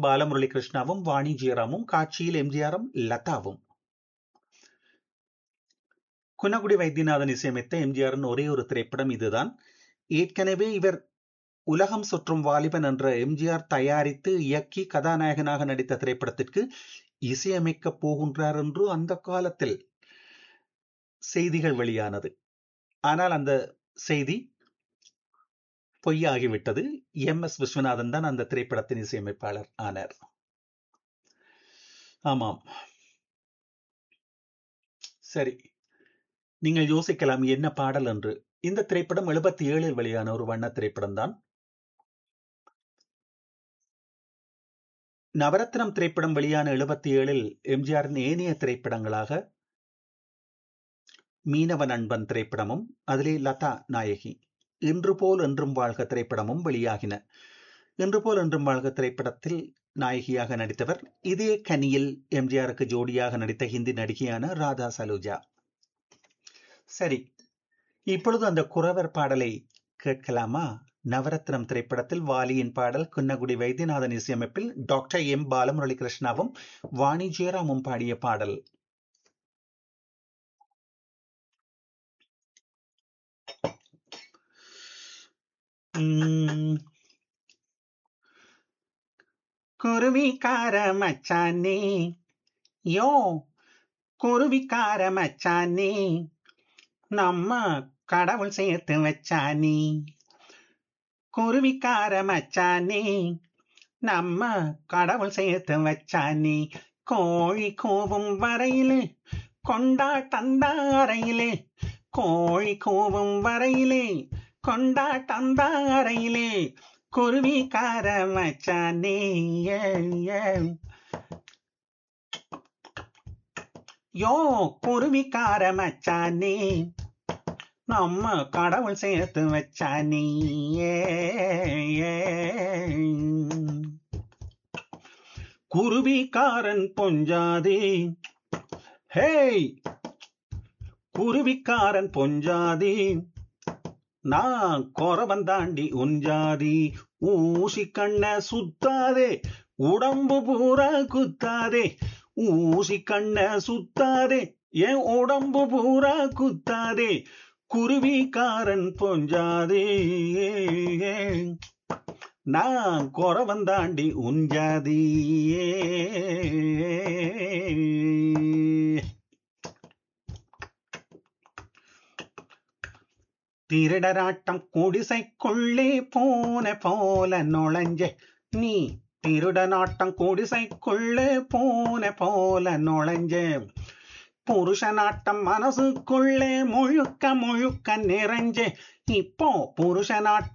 பாலமுரளி கிருஷ்ணாவும் வாணி ஜெயராமும் காட்சியில் எம்ஜிஆரும் லதாவும் குன்னகுடி வைத்தியநாதன் இசையமைத்த எம்ஜிஆரின் ஒரே ஒரு திரைப்படம் இதுதான் ஏற்கனவே இவர் உலகம் சுற்றும் வாலிபன் என்ற எம்ஜிஆர் தயாரித்து இயக்கி கதாநாயகனாக நடித்த திரைப்படத்திற்கு இசையமைக்க போகின்றார் என்று அந்த காலத்தில் செய்திகள் வெளியானது ஆனால் அந்த செய்தி பொய்யாகிவிட்டது எம் எஸ் விஸ்வநாதன் தான் அந்த திரைப்படத்தின் இசையமைப்பாளர் ஆனார் ஆமாம் சரி நீங்கள் யோசிக்கலாம் என்ன பாடல் என்று இந்த திரைப்படம் எழுபத்தி ஏழில் வெளியான ஒரு வண்ண திரைப்படம் தான் நவரத்னம் திரைப்படம் வெளியான எழுபத்தி ஏழில் எம்ஜிஆரின் ஏனைய திரைப்படங்களாக மீனவ நண்பன் திரைப்படமும் அதிலே லதா நாயகி இன்று போல் என்றும் வாழ்க திரைப்படமும் வெளியாகின இன்று போல் என்றும் வாழ்க திரைப்படத்தில் நாயகியாக நடித்தவர் இதே கனியில் எம்ஜிஆருக்கு ஜோடியாக நடித்த ஹிந்தி நடிகையான ராதா சலூஜா சரி இப்பொழுது அந்த குறவர் பாடலை கேட்கலாமா நவரத்னம் திரைப்படத்தில் வாலியின் பாடல் குன்னகுடி வைத்தியநாதன் இசையமைப்பில் டாக்டர் எம் பாலமுரளி கிருஷ்ணாவும் வாணி ஜெயராமும் பாடிய பாடல் குருவிக்கார மச்சானே யோ குருவிக்கார மச்சானே நம்ம கடவுள் சேர்த்து வச்சானே குருவிக்கார மச்சானே நம்ம கடவுள் சேர்த்து வச்சானே கோழி கூவும் வரையிலே கொண்டாட்டந்தாரையிலே கோழி கூவும் வரையிலே கொண்டாட்டந்தாரையிலே குருவிக்கார மச்சானே யோ குருவிக்கார மச்சானே நம்ம கடவுள் சேர்த்து வச்சானே குருவிக்காரன் பொஞ்சாதே ஹேய் குருவிக்காரன் பொஞ்சாதே நான் குறவன் தாண்டி உஞ்சாதி ஊசி கண்ண சுத்தாதே உடம்பு பூரா குத்தாதே ஊசி கண்ண சுத்தாதே என் உடம்பு பூரா குத்தாதே குருவிக்காரன் பொஞ்சாதே நான் குறவன் தாண்டி உஞ்சாதி திருடராட்டம் குடிசைக்குள்ளே போன போல நுழைஞ்ச நீ திருடனாட்டம் குடிசைக்குள்ளே போன போல நுழைஞ்ச புருஷனாட்டம் மனசுக்குள்ளே முழுக்க முழுக்க நிறைஞ்ச இப்போ புருஷனாட்டம்